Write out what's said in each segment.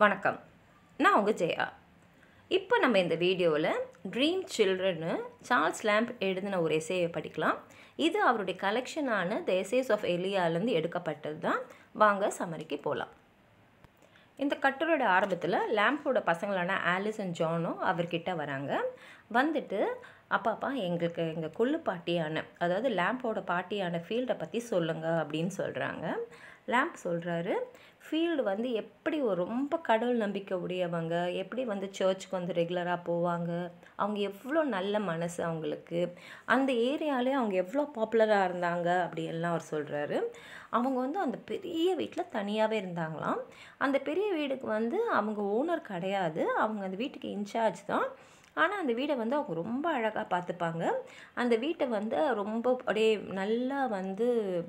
வணக்கம் நான் உங்கள் ஜெயா இப்போ நம்ம இந்த வீடியோவில் ட்ரீம் சில்ட்ரன்னு சார்ல்ஸ் லேம்ப் எழுதின ஒரு எஸ்ஏயை படிக்கலாம் இது அவருடைய கலெக்ஷனான த எஸ்ஏஸ் ஆஃப் எலியாலேருந்து எடுக்கப்பட்டது தான் வாங்க சமரிக்கு போகலாம் இந்த கட்டுரையோட ஆரம்பத்தில் லேம்போட பசங்களான ஆலிஸ் அண்ட் ஜானும் அவர்கிட்ட வராங்க வந்துட்டு அப்பாப்பா எங்களுக்கு எங்கள் கொள்ளு பாட்டியான அதாவது லேம்போட பாட்டியான ஃபீல்டை பற்றி சொல்லுங்கள் அப்படின்னு சொல்கிறாங்க லேம்ப் சொல்கிறாரு ஃபீல்டு வந்து எப்படி ஒரு ரொம்ப கடவுள் நம்பிக்கை உடையவங்க எப்படி வந்து சர்ச்சுக்கு வந்து ரெகுலராக போவாங்க அவங்க எவ்வளோ நல்ல மனசு அவங்களுக்கு அந்த ஏரியாலே அவங்க எவ்வளோ பாப்புலராக இருந்தாங்க அப்படி எல்லாம் அவர் சொல்கிறாரு அவங்க வந்து அந்த பெரிய வீட்டில் தனியாகவே இருந்தாங்களாம் அந்த பெரிய வீடுக்கு வந்து அவங்க ஓனர் கிடையாது அவங்க அந்த வீட்டுக்கு இன்சார்ஜ் தான் ஆனால் அந்த வீடை வந்து அவங்க ரொம்ப அழகாக பார்த்துப்பாங்க அந்த வீட்டை வந்து ரொம்ப அப்படியே நல்லா வந்து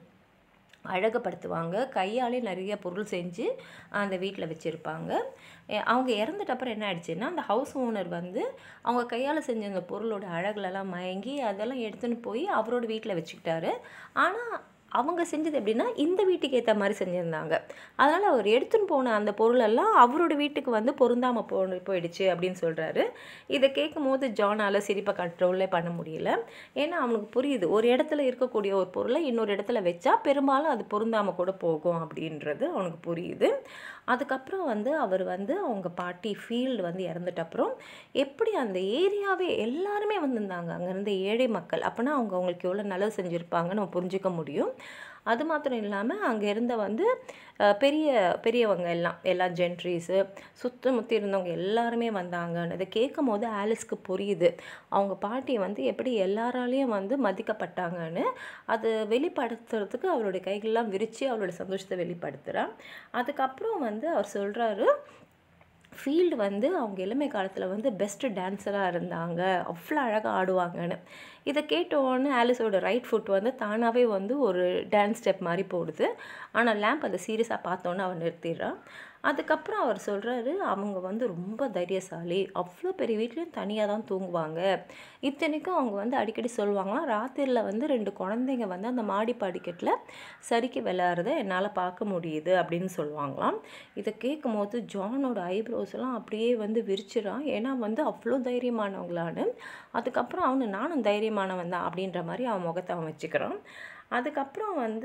அழகுப்படுத்துவாங்க கையாலே நிறைய பொருள் செஞ்சு அந்த வீட்டில் வச்சுருப்பாங்க அவங்க இறந்துட்ட அப்புறம் என்ன ஆயிடுச்சுன்னா அந்த ஹவுஸ் ஓனர் வந்து அவங்க கையால் செஞ்ச அந்த பொருளோட அழகுலலாம் மயங்கி அதெல்லாம் எடுத்துன்னு போய் அவரோட வீட்டில் வச்சுக்கிட்டாரு ஆனால் அவங்க செஞ்சது எப்படின்னா இந்த வீட்டுக்கு ஏற்ற மாதிரி செஞ்சுருந்தாங்க அதனால் அவர் எடுத்துன்னு போன அந்த பொருளெல்லாம் அவரோட வீட்டுக்கு வந்து பொருந்தாமல் போ போயிடுச்சு அப்படின்னு சொல்கிறாரு இதை கேட்கும் போது ஜானால் சிரிப்பை கண்ட்ரோலே பண்ண முடியல ஏன்னா அவனுக்கு புரியுது ஒரு இடத்துல இருக்கக்கூடிய ஒரு பொருளை இன்னொரு இடத்துல வச்சா பெரும்பாலும் அது பொருந்தாமல் கூட போகும் அப்படின்றது அவனுக்கு புரியுது அதுக்கப்புறம் வந்து அவர் வந்து அவங்க பாட்டி ஃபீல்டு வந்து இறந்துட்ட அப்புறம் எப்படி அந்த ஏரியாவே எல்லாருமே வந்திருந்தாங்க அங்கேருந்து ஏழை மக்கள் அப்போனா அவங்க அவங்களுக்கு எவ்வளோ நல்லது செஞ்சுருப்பாங்கன்னு நம்ம புரிஞ்சிக்க முடியும் அது மாத்திரம் இல்லாமல் அங்கே இருந்த வந்து பெரிய பெரியவங்க எல்லாம் எல்லா ஜென்ட்ரிஸு சுத்த முற்றி இருந்தவங்க எல்லாருமே வந்தாங்கன்னு இதை கேட்கும் போது ஆலிஸ்க்கு புரியுது அவங்க பாட்டி வந்து எப்படி எல்லாராலையும் வந்து மதிக்கப்பட்டாங்கன்னு அது வெளிப்படுத்துறதுக்கு அவருடைய கைகள்லாம் விரித்து அவரோட சந்தோஷத்தை வெளிப்படுத்துகிறான் அதுக்கப்புறம் வந்து அவர் சொல்கிறாரு ஃபீல்டு வந்து அவங்க இளமை காலத்தில் வந்து பெஸ்ட்டு டான்ஸராக இருந்தாங்க அவ்வளோ அழகாக ஆடுவாங்கன்னு இதை கேட்டோன்னு ஆலிஸோட ரைட் ஃபுட் வந்து தானாகவே வந்து ஒரு டான்ஸ் ஸ்டெப் மாதிரி போடுது ஆனால் லேம்ப் அதை சீரியஸாக பார்த்தோன்னே அவன் நிறுத்திடுறான் அதுக்கப்புறம் அவர் சொல்கிறாரு அவங்க வந்து ரொம்ப தைரியசாலி அவ்வளோ பெரிய வீட்லேயும் தனியாக தான் தூங்குவாங்க இத்தனைக்கும் அவங்க வந்து அடிக்கடி சொல்லுவாங்களாம் ராத்திரியில் வந்து ரெண்டு குழந்தைங்க வந்து அந்த மாடி படிக்கட்டில் சரிக்கு விளையாடுறத என்னால் பார்க்க முடியுது அப்படின்னு சொல்லுவாங்களாம் இதை கேட்கும் போது ஜானோட ஐப்ரோஸ்லாம் அப்படியே வந்து விரிச்சிடான் ஏன்னா வந்து அவ்வளோ தைரியமானவங்களான்னு அதுக்கப்புறம் அவனு நானும் தைரியமானவன் தான் அப்படின்ற மாதிரி அவன் முகத்தை அவன் வச்சுக்கிறான் அதுக்கப்புறம் வந்து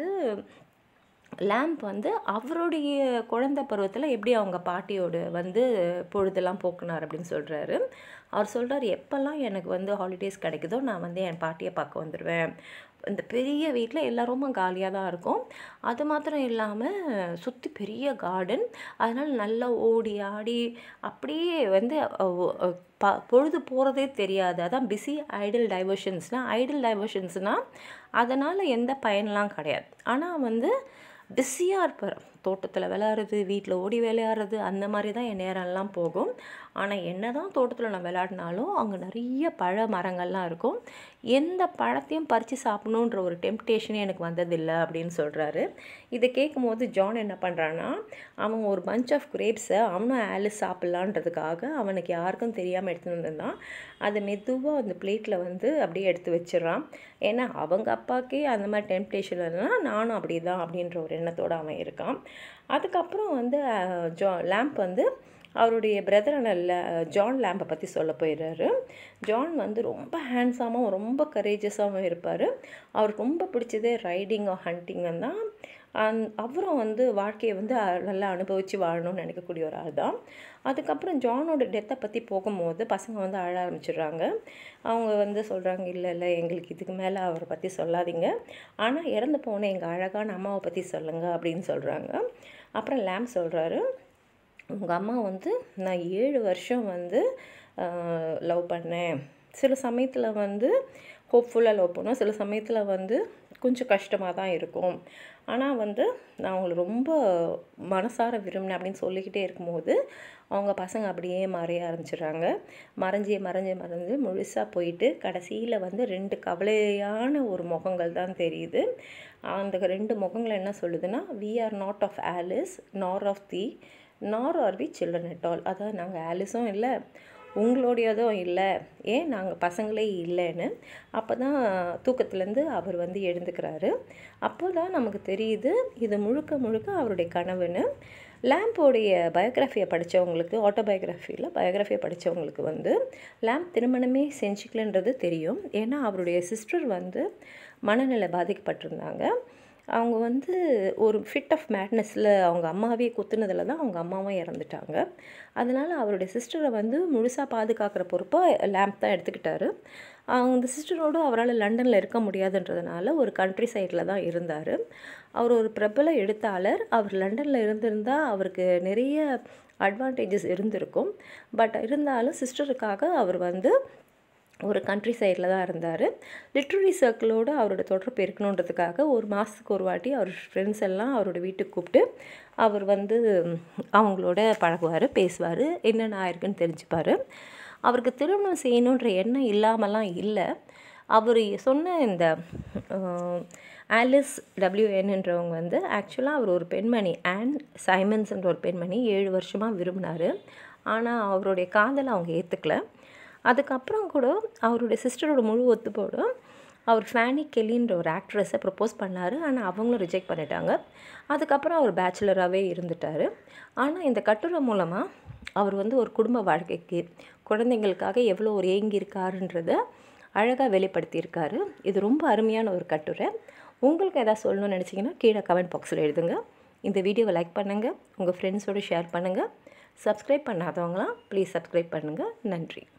லேம்ப் வந்து அவருடைய குழந்த பருவத்தில் எப்படி அவங்க பாட்டியோட வந்து பொழுதெல்லாம் போக்குனார் அப்படின்னு சொல்கிறாரு அவர் சொல்கிறார் எப்போல்லாம் எனக்கு வந்து ஹாலிடேஸ் கிடைக்குதோ நான் வந்து என் பாட்டியை பார்க்க வந்துடுவேன் இந்த பெரிய வீட்டில் எல்லாருமே காலியாக தான் இருக்கும் அது மாத்திரம் இல்லாமல் சுற்றி பெரிய கார்டன் அதனால் நல்லா ஓடி ஆடி அப்படியே வந்து ப பொழுது போகிறதே தெரியாது அதான் பிஸி ஐடல் டைவர்ஷன்ஸ்னால் ஐடல் டைவர்ஷன்ஸ்னால் அதனால் எந்த பயன்லாம் கிடையாது ஆனால் வந்து பிஸியாக இருப்பார் தோட்டத்தில் விளையாடுறது வீட்டில் ஓடி விளையாடுறது அந்த மாதிரி தான் என் நேரம்லாம் போகும் ஆனால் என்ன தான் தோட்டத்தில் நான் விளையாடினாலும் அங்கே நிறைய பழ மரங்கள்லாம் இருக்கும் எந்த பழத்தையும் பறித்து சாப்பிடணுன்ற ஒரு டெம்ப்டேஷனே எனக்கு வந்ததில்லை அப்படின்னு சொல்கிறாரு இதை கேட்கும் போது ஜான் என்ன பண்ணுறான்னா அவன் ஒரு பஞ்ச் ஆஃப் கிரேப்ஸை அவனும் ஆலிஸ் சாப்பிட்லான்றதுக்காக அவனுக்கு யாருக்கும் தெரியாமல் எடுத்துகிட்டு வந்திருந்தான் அதை மெதுவாக அந்த பிளேட்டில் வந்து அப்படியே எடுத்து வச்சிடறான் ஏன்னா அவங்க அப்பாக்கே அந்த மாதிரி டெம்ப்டேஷன் இல்லைன்னா நானும் அப்படி தான் அப்படின்ற ஒரு எண்ணத்தோடு அவன் இருக்கான் அதுக்கப்புறம் வந்து ஜா லேம்ப் வந்து அவருடைய பிரதரான ஜான் லேம்பை பற்றி சொல்ல போயிடுறாரு ஜான் வந்து ரொம்ப ஹேண்ட்ஸாகவும் ரொம்ப கரேஜஸாகவும் இருப்பார் அவருக்கு ரொம்ப பிடிச்சதே ரைடிங் ஹண்டிங்கும் தான் அந் அவரும் வந்து வாழ்க்கையை வந்து நல்லா அனுபவித்து வாழணும்னு நினைக்கக்கூடிய ஒரு ஆள் தான் அதுக்கப்புறம் ஜானோட டெத்தை பற்றி போகும்போது பசங்க வந்து அழ ஆரம்பிச்சிடுறாங்க அவங்க வந்து சொல்கிறாங்க இல்லை இல்லை எங்களுக்கு இதுக்கு மேலே அவரை பற்றி சொல்லாதீங்க ஆனால் இறந்து போன எங்கள் அழகான அம்மாவை பற்றி சொல்லுங்கள் அப்படின்னு சொல்கிறாங்க அப்புறம் லேம் சொல்கிறாரு உங்கள் அம்மா வந்து நான் ஏழு வருஷம் வந்து லவ் பண்ணேன் சில சமயத்தில் வந்து ஹோப்ஃபுல்லாக லவ் பண்ணுவோம் சில சமயத்தில் வந்து கொஞ்சம் கஷ்டமாக தான் இருக்கும் ஆனால் வந்து நான் அவங்கள ரொம்ப மனசார விரும்பினேன் அப்படின்னு சொல்லிக்கிட்டே இருக்கும்போது அவங்க பசங்க அப்படியே மறைய ஆரம்பிச்சிடுறாங்க மறைஞ்சி மறைஞ்சி மறைஞ்சு முழுசாக போயிட்டு கடைசியில் வந்து ரெண்டு கவலையான ஒரு முகங்கள் தான் தெரியுது அந்த ரெண்டு முகங்கள் என்ன சொல்லுதுன்னா we are not of Alice nor of the nor are we children at all அதாவது நாங்கள் ஆலிஸும் இல்லை உங்களுடையதும் இல்லை ஏன் நாங்கள் பசங்களே இல்லைன்னு அப்போ தான் தூக்கத்துலேருந்து அவர் வந்து எழுந்துக்கிறாரு அப்போ தான் நமக்கு தெரியுது இது முழுக்க முழுக்க அவருடைய கனவுன்னு லேம்போடைய பயோகிராஃபியை படித்தவங்களுக்கு ஆட்டோபயோகிராஃபியில் பயோகிராஃபியை படித்தவங்களுக்கு வந்து லேம்ப் திருமணமே செஞ்சுக்கலன்றது தெரியும் ஏன்னா அவருடைய சிஸ்டர் வந்து மனநிலை பாதிக்கப்பட்டிருந்தாங்க அவங்க வந்து ஒரு ஃபிட் ஆஃப் மேட்னஸில் அவங்க அம்மாவே குத்துனதில் தான் அவங்க அம்மாவும் இறந்துட்டாங்க அதனால் அவருடைய சிஸ்டரை வந்து முழுசாக பாதுகாக்கிற பொறுப்பாக லேம்ப் தான் எடுத்துக்கிட்டாரு அந்த சிஸ்டரோடு அவரால் லண்டனில் இருக்க முடியாதுன்றதுனால ஒரு கண்ட்ரி சைடில் தான் இருந்தார் அவர் ஒரு பிரபல எழுத்தாளர் அவர் லண்டனில் இருந்திருந்தால் அவருக்கு நிறைய அட்வான்டேஜஸ் இருந்திருக்கும் பட் இருந்தாலும் சிஸ்டருக்காக அவர் வந்து ஒரு கண்ட்ரி சைடில் தான் இருந்தார் லிட்ரரி சர்க்கிளோடு அவரோட தொடர்பு இருக்கணுன்றதுக்காக ஒரு மாதத்துக்கு ஒரு வாட்டி அவர் ஃப்ரெண்ட்ஸ் எல்லாம் அவரோட வீட்டுக்கு கூப்பிட்டு அவர் வந்து அவங்களோட பழகுவார் பேசுவார் என்னென்ன ஆயிருக்குன்னு தெரிஞ்சுப்பார் அவருக்கு திருமணம் செய்யணுன்ற எண்ணம் இல்லாமலாம் இல்லை அவர் சொன்ன இந்த ஆலிஸ் டபிள்யூஎன்ன்றவங்க வந்து ஆக்சுவலாக அவர் ஒரு பெண்மணி ஆன் சைமன்ஸ்ன்ற ஒரு பெண்மணி ஏழு வருஷமாக விரும்பினார் ஆனால் அவருடைய காதலை அவங்க ஏற்றுக்கல அதுக்கப்புறம் கூட அவருடைய சிஸ்டரோட முழு ஒத்துப்போடும் அவர் ஃபேனி கெல்லின்ற ஒரு ஆக்ட்ரஸை ப்ரப்போஸ் பண்ணார் ஆனால் அவங்களும் ரிஜெக்ட் பண்ணிட்டாங்க அதுக்கப்புறம் அவர் பேச்சுலராகவே இருந்துட்டார் ஆனால் இந்த கட்டுரை மூலமாக அவர் வந்து ஒரு குடும்ப வாழ்க்கைக்கு குழந்தைங்களுக்காக எவ்வளோ ஒரு ஏங்கியிருக்காருன்றத அழகாக வெளிப்படுத்தியிருக்காரு இது ரொம்ப அருமையான ஒரு கட்டுரை உங்களுக்கு எதாவது சொல்லணும்னு நினச்சிங்கன்னா கீழே கமெண்ட் பாக்ஸில் எழுதுங்க இந்த வீடியோவை லைக் பண்ணுங்கள் உங்கள் ஃப்ரெண்ட்ஸோடு ஷேர் பண்ணுங்கள் சப்ஸ்கிரைப் பண்ணாதவங்களாம் ப்ளீஸ் சப்ஸ்கிரைப் பண்ணுங்கள் நன்றி